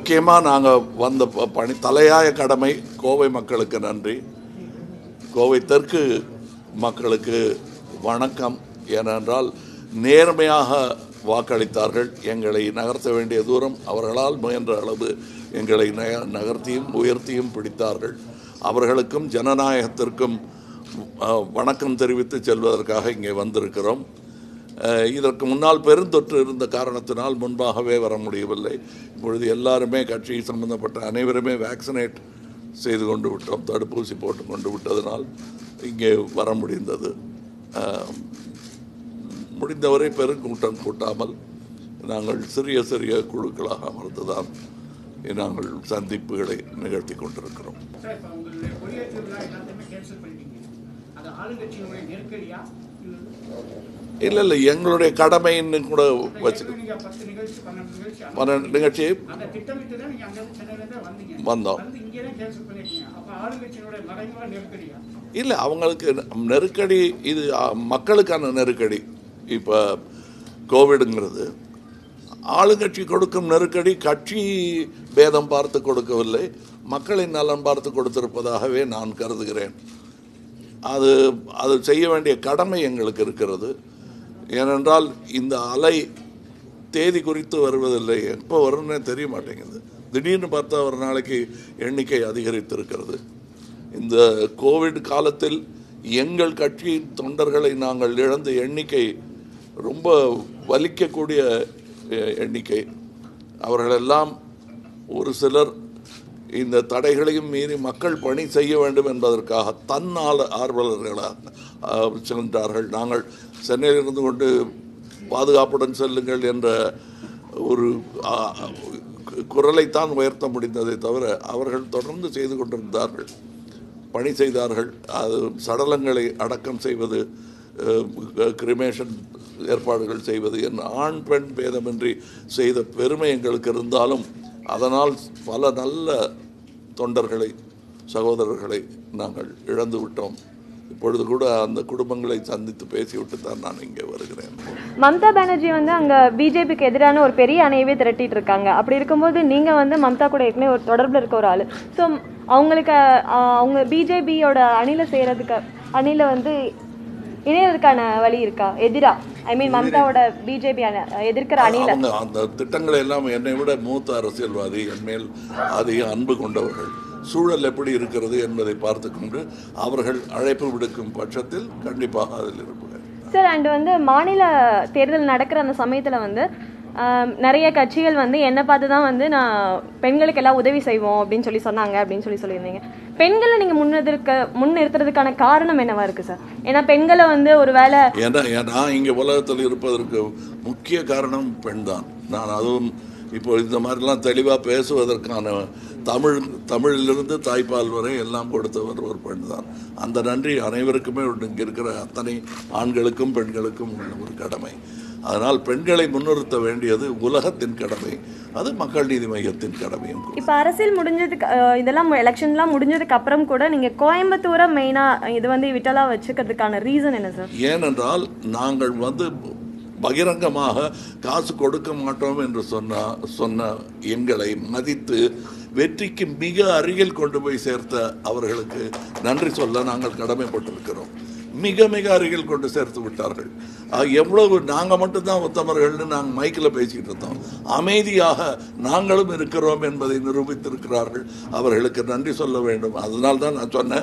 முக்கியமாக நாங்கள் வந்த ப- பணி தலையாய கடமை கோவை மக்களுக்கு நன்றி கோவை தெற்கு மக்களுக்கு வணக்கம் ஏனென்றால் நேர்மையாக வாக்களித்தார்கள் எங்களை நகர்த்த வேண்டிய தூரம் அவர்களால் முயன்ற அளவு எங்களை நய- நகர்த்தியும் உயர்த்தியும் பிடித்தார்கள் அவர்களுக்கும் ஜனநாயகத்திற்கும் அஹ், வணக்கம் தெரிவித்து செல்வதற்காக இங்கே வந்திருக்கிறோம் அஹ், இதற்கு முன்னால் பெருந்தொற்று இருந்த காரணத்தினால் முன்பாகவே வர முடியவில்லை இப்பொழுது எல்லாருமே கட்சி சம்பந்தப்பட்ட அனைவருமே வேக்சினேட் செய்து கொண்டு விட்டோம் தடுப்பூசி போட்டு கொண்டு விட்டதனால் இங்கே வர முடிந்தது அஹ், முடிந்தவரை பெருங்கூட்டம் கூட்டாமல் நாங்கள் சிறிய சிறிய குழுக்களாக அமர்ந்துதான் நாங்கள் சந்திப்புகளை நிகழ்த்தி கொண்டிருக்கிறோம் சார் இப்போ உங்களுடைய கொடியேற்று விழா எல்லாத்தையுமே கேன்சல் பண்ணிட்டீங்க அது ஆளுங்கட்சியினுடைய நெருக்கடியா இல்லை இல்லை எங்களுடைய கடமைன்னு கூட வச்சு நீங்க பத்து நிகழ்ச்சி பன்னெண்டு நிகழ்ச்சி அந்த- பன்னெண்டு நிகழ்ச்சியை அந்த திட்டமிட்டு தான் நீங்க அங்க சென்னையில இருந்து வந்தீங்க வந்தோம். வந்து இங்கே தான் கேன்சல் பண்ணிருக்கீங்க அப்ப ஆளுங்கட்சியினுடைய மறைமுக நெருக்கடியா இல்லை அவங்களுக்கு நெருக்கடி இது அ, மக்களுக்கான நெருக்கடி இப்போ கோவிடுங்கிறது ஆளுங்கட்சி கொடுக்கும் நெருக்கடி கட்சி பேதம் பார்த்து கொடுக்கவில்லை மக்களின் நலன் பார்த்து கொடுத்திருப்பதாகவே நான் கருதுகிறேன் அது அது செய்ய வேண்டிய கடமை எங்களுக்கு இருக்கிறது ஏனென்றால் இந்த அலை தேதி குறித்து வருவதில்லை எப்போ வரும்னே தெரிய மாட்டேங்குது திடீர்னு பார்த்தா ஒரு நாளைக்கு எண்ணிக்கை அதிகரித்திருக்கிறது இந்த கோவிட் காலத்தில் எங்கள் கட்சியின் தொண்டர்களை நாங்கள் இழந்த எண்ணிக்கை ரொம்ப வலிக்கக்கூடிய எ- எண்ணிக்கை அவர்களெல்லாம் ஒரு சிலர் இந்த தடைகளையும் மீறி மக்கள் பணி செய்ய வேண்டும் என்பதற்காக தன்னால் ஆர்வலர்களாக அஹ், சென்றார்கள் நாங்கள் சென்னையில் இருந்து கொண்டு பாதுகாப்புடன் செல்லுங்கள் என்ற ஒரு அஹ், குரலைத்தான் உயர்த்த முடிந்ததை தவிர அவர்கள் தொடர்ந்து செய்து கொண்டிருந்தார்கள் பணி செய்தார்கள் அது சடலங்களை அடக்கம் செய்வது கிரிமேஷன் ஏற்பாடுகள் செய்வது என் ஆண் பெண் பேதமின்றி செய்த பெருமை எங்களுக்கு இருந்தாலும் அதனால் பல நல்ல தொண்டர்களை சகோதரர்களை நாங்கள் இழந்து விட்டோம் இப்பொழுது கூட அந்த குடும்பங்களை சந்தித்து பேசிவிட்டு தான் நான் இங்கே வருகிறேன் மம்தா பானர்ஜி வந்து அங்க பிஜேபிக்கு எதிரான ஒரு பெரிய அணையவே திரட்டிட்டு இருக்காங்க அப்படி இருக்கும்போது நீங்க வந்து மம்தா கூட ஏற்கனவே ஒரு தொடர்புல இருக்க ஒரு ஆளு ஸோ அவங்களுக்கு ஆஹ், அவங்க பிஜேபியோட அணில செய்யறதுக்கு அணில வந்து இணையறதுக்கான வழி இருக்கா எதிரா ஐ மீன் மம்தாவோட பிஜேபி எதிர்க்கிற அணில அவங்க அந்த திட்டங்களை எல்லாம் என்னை விட மூத்த அரசியல்வாதி என் மேல் அதிக அன்பு கொண்டவர்கள் சூழல் எப்படி இருக்கிறது என்பதை பார்த்து கொண்டு அவர்கள் அழைப்பு விடுக்கும் பட்சத்தில் கண்டிப்பாக அதில் இருப்பேன் சார் அண்ட் வந்து மாநில தேர்தல் நடக்கிற அந்த சமயத்தில் வந்து ஆம், நிறைய கட்சிகள் வந்து என்னை பார்த்து தான் வந்து நான் பெண்களுக்கு எல்லாம் உதவி செய்வோம் அப்படின்னு சொல்லி சொன்னாங்க அப்படின்னு சொல்லி சொல்லியிருந்தீங்க பெண்களை நீங்கள் முன்னிறுக்க முன்னிறுத்துறதுக்கான காரணம் என்னவா இருக்கு சார் ஏன்னா பெண்களை வந்து ஒரு வேலை ஏன்னா ஏன் நான் இங்கே உலகத்தில் இருப்பதற்கு முக்கிய காரணம் பெண்தான் நான் அதுவும் இப்போ இந்த மாதிரிலாம் தெளிவாக பேசுவதற்கான தமிழ் தமிழிலிருந்து தாய்ப்பால் வரை எல்லாம் கொடுத்தவர் ஒரு பெண் தான் அந்த நன்றி அனைவருக்குமே உண்டு. இங்கே இருக்கிற அத்தனை ஆண்களுக்கும் பெண்களுக்கும் உள்ள ஒரு கடமை அதனால் பெண்களை முன்னிறுத்த வேண்டியது உலகத்தின் கடமை அது மக்கள் நீதி மையத்தின் கடமையும் கூட. இப்போ அரசியல் முடிஞ்சதுக்கு அஹ், இதெல்லாம் எலெக்ஷன்லாம் முடிஞ்சதுக்கு அப்புறம் கூட நீங்கள் கோயம்புத்தூரை மெயினாக இது வந்து விட்டலா வச்சுக்கிறதுக்கான ரீசன் என்ன சார் ஏனென்றால் நாங்கள் வந்து பகிரங்கமாக காசு கொடுக்க மாட்டோம் என்று சொன்ன சொன்ன எங்களை மதித்து வெற்றிக்கு மிக அருகில் கொண்டு போய் சேர்த்த அவர்களுக்கு நன்றி சொல்ல நாங்கள் கடமைப்பட்டிருக்கிறோம் மிக மிக அருகில் கொண்டு சேர்த்து விட்டார்கள் ஆக, எவ்வளவு நாங்கள் மட்டும்தான் உத்தமர்கள்னு நாங்கள் மைக்கில் பேசிக்கிட்டு இருந்தோம் அமைதியாக நாங்களும் இருக்கிறோம் என்பதை நிரூபித்திருக்கிறார்கள் அவர்களுக்கு நன்றி சொல்ல வேண்டும் அதனால்தான் தான் நான் சொன்னேன்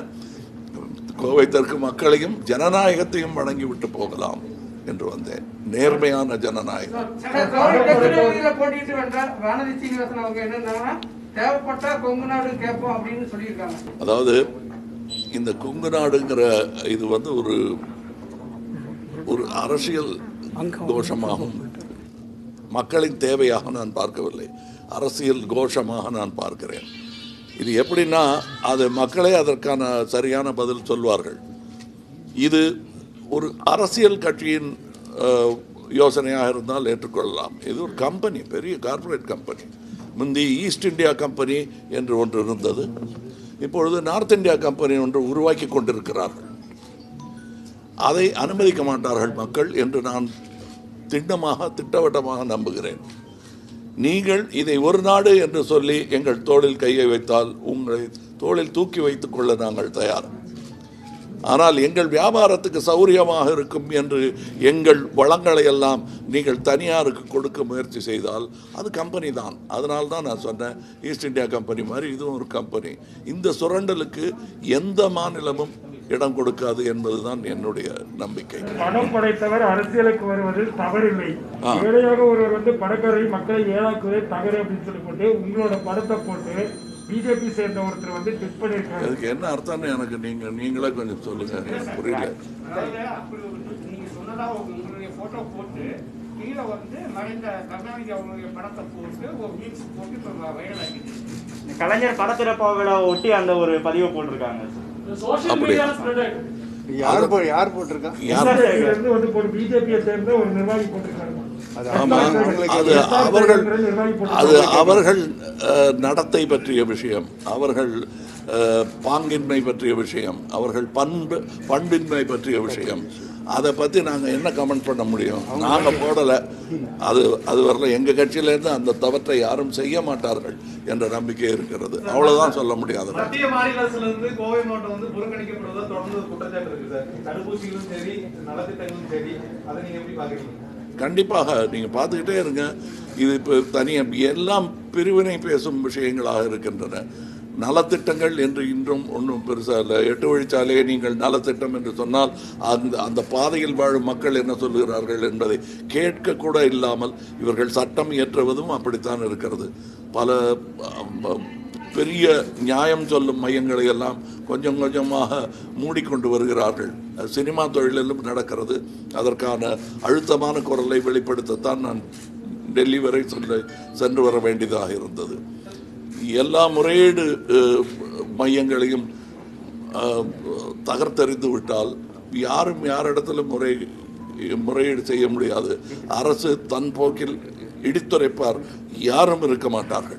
கோவை தெற்கு மக்களையும் ஜனநாயகத்தையும் வழங்கிவிட்டு போகலாம் என்று வந்தேன் நேர்மையான ஜனநாயகம் தொகுதியில போட்டிட்டு வென்ற வானதி சீனிவாசன் அவங்க என்னன்னா தேவைப்பட்டா கொங்கு நாடு கேட்போம் அப்படின்னு சொல்லியிருக்காங்க அதாவது இந்த கொங்கு நாடுங்கிற இது வந்து ஒரு ஒரு அரசியல் கோஷமாகும் மக்களின் தேவையாக நான் பார்க்கவில்லை அரசியல் கோஷமாக நான் பார்க்கிறேன் இது எப்படின்னா அது மக்களே அதற்கான சரியான பதில் சொல்வார்கள் இது ஒரு அரசியல் கட்சியின் அஹ், யோசனையாக இருந்தால் ஏற்றுக்கொள்ளலாம் இது ஒரு கம்பெனி பெரிய கார்ப்பரேட் கம்பெனி முந்தி ஈஸ்ட் இந்தியா கம்பெனி என்று ஒன்று இருந்தது இப்பொழுது நார்த் இந்தியா கம்பெனி ஒன்று உருவாக்கி கொண்டிருக்கிறார்கள் அதை அனுமதிக்க மாட்டார்கள் மக்கள் என்று நான் திட்டமாக திட்டவட்டமாக நம்புகிறேன் நீங்கள் இதை ஒரு நாடு என்று சொல்லி எங்கள் தோளில் கையை வைத்தால் உங்களை தோளில் தூக்கி வைத்துக் கொள்ள நாங்கள் தயார் ஆனால் எங்கள் வியாபாரத்துக்கு சௌரியமாக இருக்கும் என்று எங்கள் வளங்களை எல்லாம் நீங்கள் தனியாருக்கு கொடுக்க முயற்சி செய்தால் அது கம்பெனி தான் அதனால தான் நான் சொன்னேன் ஈஸ்ட் இந்தியா கம்பெனி மாதிரி இதுவும் ஒரு கம்பெனி இந்த சுரண்டலுக்கு எந்த மாநிலமும் இடம் கொடுக்காது என்பதுதான் என்னுடைய நம்பிக்கை பணம் படைத்தவர் அரசியலுக்கு வருவது தவறில்லை ஆ. ஏழையாக ஒருவர் வந்து பணக்காரரை மக்களை ஏழாக்குவதே தவறு அப்படின்னு சொல்லி போட்டு உங்களோட படத்தை போட்டு பிஜேபி சேர்ந்த ஒருத்தர் வந்து ட்விட் பண்ணியிருக்காரு அதுக்கு என்ன அர்த்தம்னு எனக்கு நீங்க நீங்களே கொஞ்சம் சொல்லுங்க எனக்கு புரியல அதாவது அப்படி ஒரு நீங்க சொன்னதா ஒரு உங்களுடைய போட்டோ போட்டு கீழே வந்து மறைந்த கருணாநிதி அவங்களுடைய படத்தை போட்டு ஒரு மீன்ஸ் போட்டு இப்போ வைரல் ஆகிடுச்சு கலைஞர் படத்திறப்பா விழா ஒட்டி அந்த ஒரு பதிவை போட்டிருக்காங்க அப்படி யார் போ யார் போட்டிருக்கா யார் இதுல இருந்து வந்து ஒரு பிஜேபியை சேர்ந்த ஒரு நிர்வாகி போட்டிருக்காரு அது ஆமா அவங்களுக்கு அது அவர்கள் அது அவர்கள் அஹ், நடத்தை பற்றிய விஷயம் அவர்கள் அஹ், பாங்கின்மை பற்றிய விஷயம் அவர்கள் பண்பு பண்பின்மை பற்றிய விஷயம் அதை பற்றி நாங்கள் என்ன கமெண்ட் பண்ண முடியும் நாங்கள் போடலை அது அது வரல எங்கள் கட்சியிலேருந்து அந்த தவற்றை யாரும் செய்ய மாட்டார்கள் என்ற நம்பிக்கை இருக்கிறது அவ்வளவுதான் சொல்ல முடியாது மத்திய மாநில அரசுல இருந்து கோவை மாவட்டம் வந்து புறக்கணிக்கப்படுவதா தொடர்ந்து ஒரு குற்றச்சாட்டு இருக்கு சார் தடுப்பூசிகளும் சரி நலத்திட்டங்களும் சரி அதை நீங்க எப்படி பாக்குறீங்க கண்டிப்பாக நீங்கள் பார்த்துக்கிட்டே இருங்க இது இப்போ தனியாக எல்லாம் பிரிவினை பேசும் விஷயங்களாக இருக்கின்றன நலத்திட்டங்கள் என்று இன்றும் ஒன்றும் பெருசாக இல்லை எட்டு வழிச்சாலையை நீங்கள் நலத்திட்டம் என்று சொன்னால் அந்த அந்த பாதையில் வாழும் மக்கள் என்ன சொல்லுகிறார்கள் என்பதை கேட்க கூட இல்லாமல் இவர்கள் சட்டம் இயற்றுவதும் அப்படித்தான் இருக்கிறது பல அம், பெரிய நியாயம் சொல்லும் மையங்களை எல்லாம் கொஞ்சம் கொஞ்சமாக மூடிக்கொண்டு வருகிறார்கள் அது சினிமா தொழிலிலும் நடக்கிறது அதற்கான அழுத்தமான குரலை வெளிப்படுத்தத்தான் நான் டெல்லி வரை சொல்ல சென்று வர வேண்டியதாக இருந்தது எல்லா முறையீடு அஹ், மையங்களையும் அஹ், தகர்த்தெறிந்து விட்டால் யாரும் யாரிடத்திலும் முறை முறையீடு செய்ய முடியாது அரசு தன் போக்கில் இடித்துரைப்பார் யாரும் இருக்க மாட்டார்கள்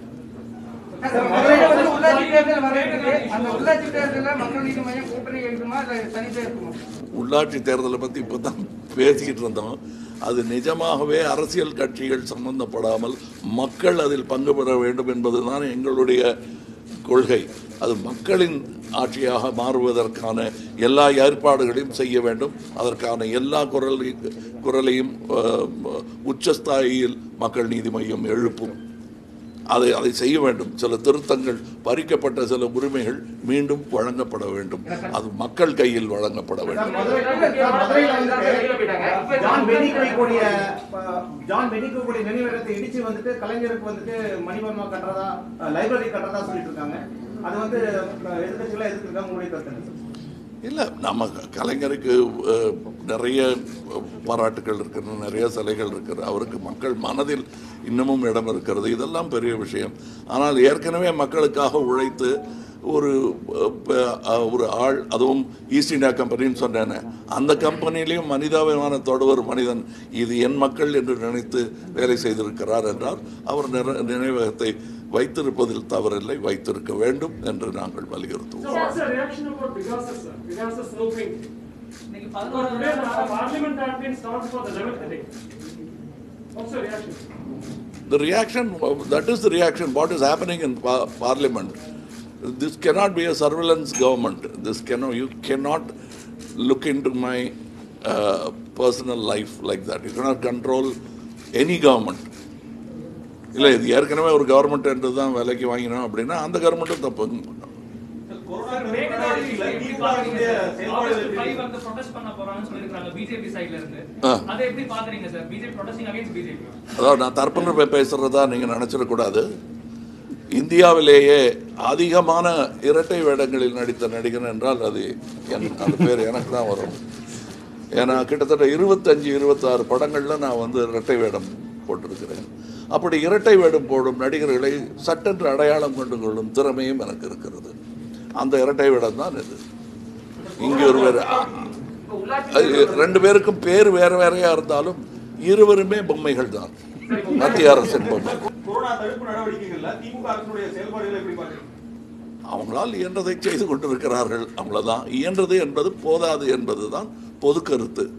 மதுரையில வந்து உள்ளாட்சி தேர்தல் வரவேற்குது அந்த உள்ளாட்சி தேர்தலில் மக்கள் நீதி மையம் கூட்டணி இருக்குமா இல்லை தனித்தே இருக்குமா உள்ளாட்சி தேர்தலை பற்றி இப்போ தான் பேசிக்கிட்டு இருந்தோம் அது நிஜமாகவே அரசியல் கட்சிகள் சம்பந்தப்படாமல் மக்கள் அதில் பங்கு பெற வேண்டும் என்பதுதான் எங்களுடைய கொள்கை அது மக்களின் ஆட்சியாக மாறுவதற்கான எல்லா ஏற்பாடுகளையும் செய்ய வேண்டும் அதற்கான எல்லா குரல் குரலையும் அஹ், உச்சஸ்தாயியில் மக்கள் நீதி மையம் எழுப்பும் அதை அதை செய்ய வேண்டும் சில திருத்தங்கள் பறிக்கப்பட்ட சில உரிமைகள் மீண்டும் வழங்கப்பட வேண்டும் அது மக்கள் கையில் வழங்கப்பட வேண்டும் மதுரையில வந்துட்டு ஜான் பெனிக்கு கூடிய அஹ், ஜான் பெனிக்கு கூடிய நினைவிடத்தை இடிச்சு வந்துட்டு கலைஞருக்கு வந்துட்டு மணிவர்மா கட்டுறதா லைப்ரரி கட்டுறதா சொல்லிட்டு இருக்காங்க அது வந்து அஹ், எதிர்க்கட்சிகளா எதிர்க்கிறாங்க உங்களுடைய கருத்து என்ன சார்? இல்லை நம்ம கலைஞருக்கு அஹ், நிறைய பாராட்டுகள் இருக்கிறது நிறைய சிலைகள் இருக்கிறது அவருக்கு மக்கள் மனதில் இன்னமும் இடம் இருக்கிறது இதெல்லாம் பெரிய விஷயம் ஆனால் ஏற்கனவே மக்களுக்காக உழைத்து ஒரு அஹ், ப- அஹ், ஒரு ஆள் அதுவும் ஈஸ்ட் இந்தியா கம்பெனின்னு சொன்னேனே அந்த கம்பெனிலையும் மனிதாபிமானத்தோடு ஒரு மனிதன் இது என் மக்கள் என்று நினைத்து வேலை செய்திருக்கிறார் என்றால் அவர் நிற- நினைவகத்தை வைத்திருப்பதில் தவறில்லை வைத்திருக்க வேண்டும் என்று நாங்கள் வலியுறுத்துவோம் What's the reaction about Pegasus, sir? Pegasus snooping. இன்னைக்கு Because பதினோரு today the parliament has been stopped for the eleventh day. What's the reaction? The reaction, that is the reaction, what is happening in par- parliament. This cannot be a surveillance government. This cannot, you cannot look into my uh, personal life like that. You cannot control any government. இல்லை இது ஏற்கனவே ஒரு government என்று தான் விலைக்கு வாங்கினோம் அப்படின்னா அந்த கவர்மெண்ட்டும் தப்பு கொரோனா நடவடிக்கையில திமுகவினுடைய செயல்பாடுகள் எப்படி இருக்கு? வந்து protest பண்ண போறாங்கன்னு சொல்லிருக்காங்க பிஜேபி சைடுல இருந்து ஆ. அதை எப்படி பாக்குறீங்க sir BJP protesting against BJP அதாவது நான் தர்ப்பணம் பேசுகிறதா நீங்கள் நினச்சிடக்கூடாது இந்தியாவிலேயே அதிகமான இரட்டை வேடங்களில் நடித்த நடிகன் என்றால் அது என் அந்த பேர் எனக்கு தான் வரும் ஏன்னா கிட்டத்தட்ட இருபத்தஞ்சு இருபத்தாறு படங்களில் நான் வந்து இரட்டை வேடம் போட்டிருக்கிறேன் அப்படி இரட்டை வேடம் போடும் நடிகர்களை சட்டென்று அடையாளம் கொண்டு கொள்ளும் திறமையும் எனக்கு இருக்கிறது அந்த இரட்டை வேடம் தான் இது இங்கே ஒரு வேறு அது ரெண்டு பேருக்கும் பேர் வேற வேறையா இருந்தாலும் இருவருமே பொம்மைகள் தான் மத்திய அரசின் பொம்மை கொரோனா தடுப்பு நடவடிக்கைகள்ல திமுக அரசுடைய செயல்பாடுகளை எப்படி பாக்குறீங்க அவங்களால் இயன்றதை செய்து கொண்டிருக்கிறார்கள் அவ்வளவுதான் இயன்றது என்பது போதாது என்பதுதான் பொது கருத்து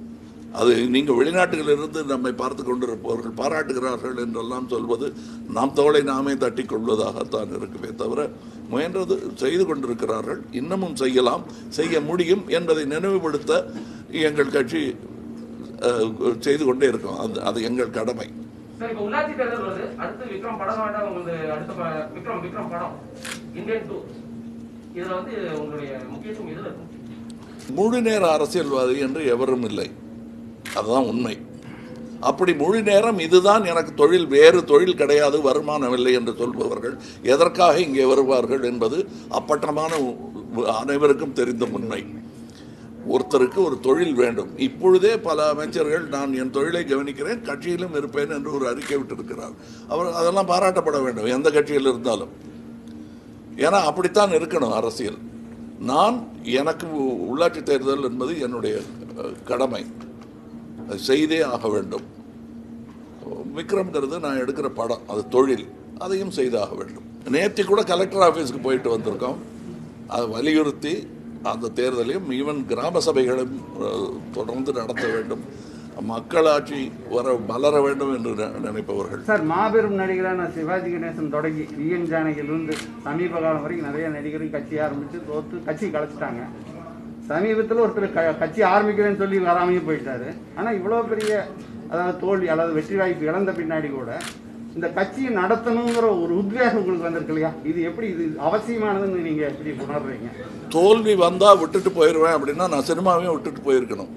அது நீங்கள் வெளிநாட்டுகளிலிருந்து நம்மை பார்த்து கொண்டிருப்பவர்கள் பாராட்டுகிறார்கள் என்றெல்லாம் சொல்வது நாம் தோளை நாமே தட்டி கொள்வதாகத்தான் இருக்குமே தவிர முயன்றது செய்து கொண்டிருக்கிறார்கள் இன்னமும் செய்யலாம் செய்ய முடியும் என்பதை நினைவுபடுத்த எங்கள் கட்சி அஹ், செய்து கொண்டே இருக்கோம் அது அது எங்கள் கடமை சார் இப்போ உள்ளாட்சி தேர்தல் வருது அடுத்து விக்ரம் படம் வேண்டாம் உங்களுக்கு அடுத்த ப- விக்ரம் விக்ரம் படம் இந்தியன் டூ இதுல வந்து உங்களுடைய முக்கியத்துவம் எதுல இருக்கும் முழு நேர அரசியல்வாதி என்று எவரும் இல்லை அதுதான் உண்மை அப்படி முழு நேரம் இதுதான் எனக்கு தொழில் வேறு தொழில் கிடையாது வருமானம் இல்லை என்று சொல்பவர்கள் எதற்காக இங்கே வருவார்கள் என்பது அப்பட்டமான உ- அனைவருக்கும் தெரிந்த உண்மை ஒருத்தருக்கு ஒரு தொழில் வேண்டும் இப்பொழுதே பல அமைச்சர்கள் நான் என் தொழிலை கவனிக்கிறேன் கட்சியிலும் இருப்பேன் என்று ஒரு அறிக்கை விட்டிருக்கிறார் அவர் அதெல்லாம் பாராட்டப்பட வேண்டும் எந்த கட்சியில் இருந்தாலும் ஏன்னா அப்படித்தான் இருக்கணும் அரசியல் நான் எனக்கு உ- உள்ளாட்சி தேர்தல் என்பது என்னுடைய அஹ், கடமை அதை செய்தே ஆக வேண்டும் விக்ரம்ங்கிறது நான் எடுக்கிற படம் அது தொழில் அதையும் செய்தாக வேண்டும் நேற்று கூட கலெக்டர் ஆஃபீஸுக்கு போயிட்டு வந்திருக்கோம் அதை வலியுறுத்தி அந்த தேர்தலையும் ஈவன் கிராம சபைகளும் அஹ், தொடர்ந்து நடத்த வேண்டும் மக்களாட்சி வர மலர வேண்டும் என்று நி- நினைப்பவர்கள் சார் மாபெரும் நடிகரான சிவாஜி கணேசன் தொடங்கி விஎன் ஜானகிலிருந்து சமீப காலம் வரைக்கும் நிறைய நடிகர்கள் கட்சி ஆரம்பித்து தோத்து கட்சி கலைச்சிட்டாங்க சமீபத்தில் ஒருத்தர் க கட்சி ஆரம்பிக்கிறேன்னு சொல்லி வராமையே போயிட்டாரு ஆனால் இவ்வளோ பெரிய அதாவது தோல்வி அதாவது வெற்றி வாய்ப்பு இழந்த பின்னாடி கூட இந்த கட்சியை நடத்தணுங்கிற ஒரு உத்வேகம் உங்களுக்கு வந்திருக்கு இல்லையா இது எப்படி இது அவசியமானதுன்னு நீங்கள் எப்படி உணர்றீங்க தோல்வி வந்தா விட்டுட்டு போயிடுவேன் அப்படின்னா நான் சினிமாவையும் விட்டுட்டு போயிருக்கணும்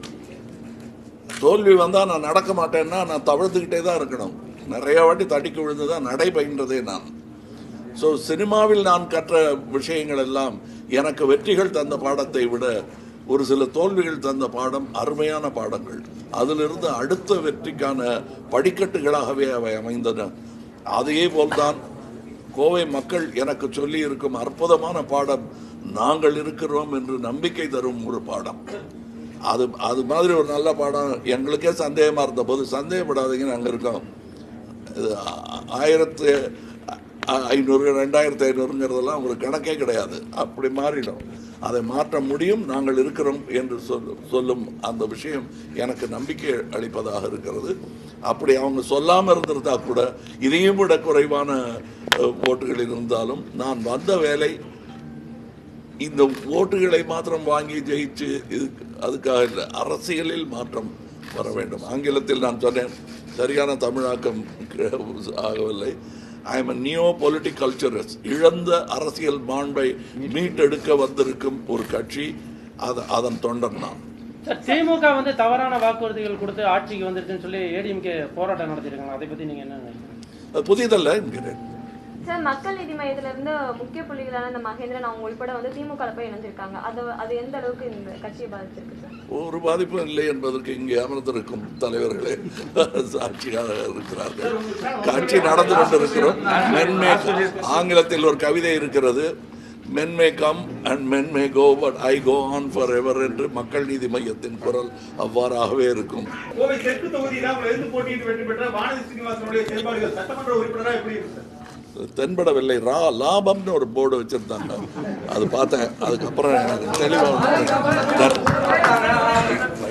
தோல்வி வந்தா நான் நடக்க மாட்டேன்னா நான் தவழ்ந்துக்கிட்டே தான் இருக்கணும் நிறைய வாட்டி தட்டிக்கு விழுந்து தான் நடை பயின்றதே நான் ஸோ சினிமாவில் நான் கற்ற விஷயங்கள் எல்லாம் எனக்கு வெற்றிகள் தந்த பாடத்தை விட ஒரு சில தோல்விகள் தந்த பாடம் அருமையான பாடங்கள் அதிலிருந்து அடுத்த வெற்றிக்கான படிக்கட்டுகளாகவே அவை அமைந்தன அதே போல்தான் கோவை மக்கள் எனக்கு சொல்லி இருக்கும் அற்புதமான பாடம் நாங்கள் இருக்கிறோம் என்று நம்பிக்கை தரும் ஒரு பாடம் அது அது மாதிரி ஒரு நல்ல பாடம் எங்களுக்கே சந்தேகமாக இருந்த போது சந்தேகப்படாதீங்க நாங்கள் இருக்கோம் இது ஆ- ஆயிரத்து அ- ஐநூறு ரெண்டாயிரத்து ஐநூறுங்கிறதெல்லாம் ஒரு கணக்கே கிடையாது அப்படி மாறிடும் அதை மாற்ற முடியும் நாங்கள் இருக்கிறோம் என்று சொல் சொல்லும் அந்த விஷயம் எனக்கு நம்பிக்கை அளிப்பதாக இருக்கிறது அப்படி அவங்க சொல்லாமல் இருந்திருந்தா கூட இதையும் விட குறைவான அஹ், ஓட்டுகள் இருந்தாலும் நான் வந்த வேலை இந்த ஓட்டுகளை மாத்திரம் வாங்கி ஜெயிச்சு இது அதுக்காக இல்லை அரசியலில் மாற்றம் வர வேண்டும் ஆங்கிலத்தில் நான் சொன்னேன் சரியான தமிழாக்கம் ஆகவில்லை I am neo politic cultures இழந்த அரசியல் மாண்பை மீட்டெடுக்க வந்திருக்கும் ஒரு கட்சி அது அதன் தொண்டன் நான் சார் திமுக வந்து தவறான வாக்குறுதிகள் கொடுத்து ஆட்சிக்கு வந்துருச்சுன்னு சொல்லி ஏடிஎம்கே போராட்டம் நடத்திருக்காங்க அதை பத்தி நீங்க என்ன நினைக்கிறீங்க அது புதியதல்ல என்கிறேன் சார் மக்கள் நீதி மையத்துல இருந்து முக்கிய புள்ளிகளான இந்த மகேந்திரன் அவங்க உள்பட வந்து திமுக ல போய் இணைஞ்சிருக்காங்க அது அது எந்த அளவுக்கு இந்த கட்சியை பாதிச்சிருக்கு சார் ஒரு பாதிப்பும் இல்லை என்பதற்கு இங்கே அமர்ந்திருக்கும் தலைவர்களே சாட்சியாக இருக்கிறார்கள் காட்சி நடந்து கொண்டிருக்கிறோம் மென்மே ஆங்கிலத்தில் ஒரு கவிதை இருக்கிறது men may come and men may go but I go on for ever என்று மக்கள் நீதி மையத்தின் குரல் அவ்வாறாகவே இருக்கும் கோவை தெற்கு தொகுதியில அவங்க எதிர்த்து போட்டியிட்டு வெற்றி பெற்ற வானதி சீனிவாசனுடைய செயல்பாடுகள் சட்டமன்ற உறுப்பினரா எப்படி இருக்கு சார் தென்படவில்லை ரா லாபம்னு ஒரு போர்டு வச்சிருந்தாங்க அது பார்த்தேன் அதுக்கப்புறம் எனக்கு தெளிவாக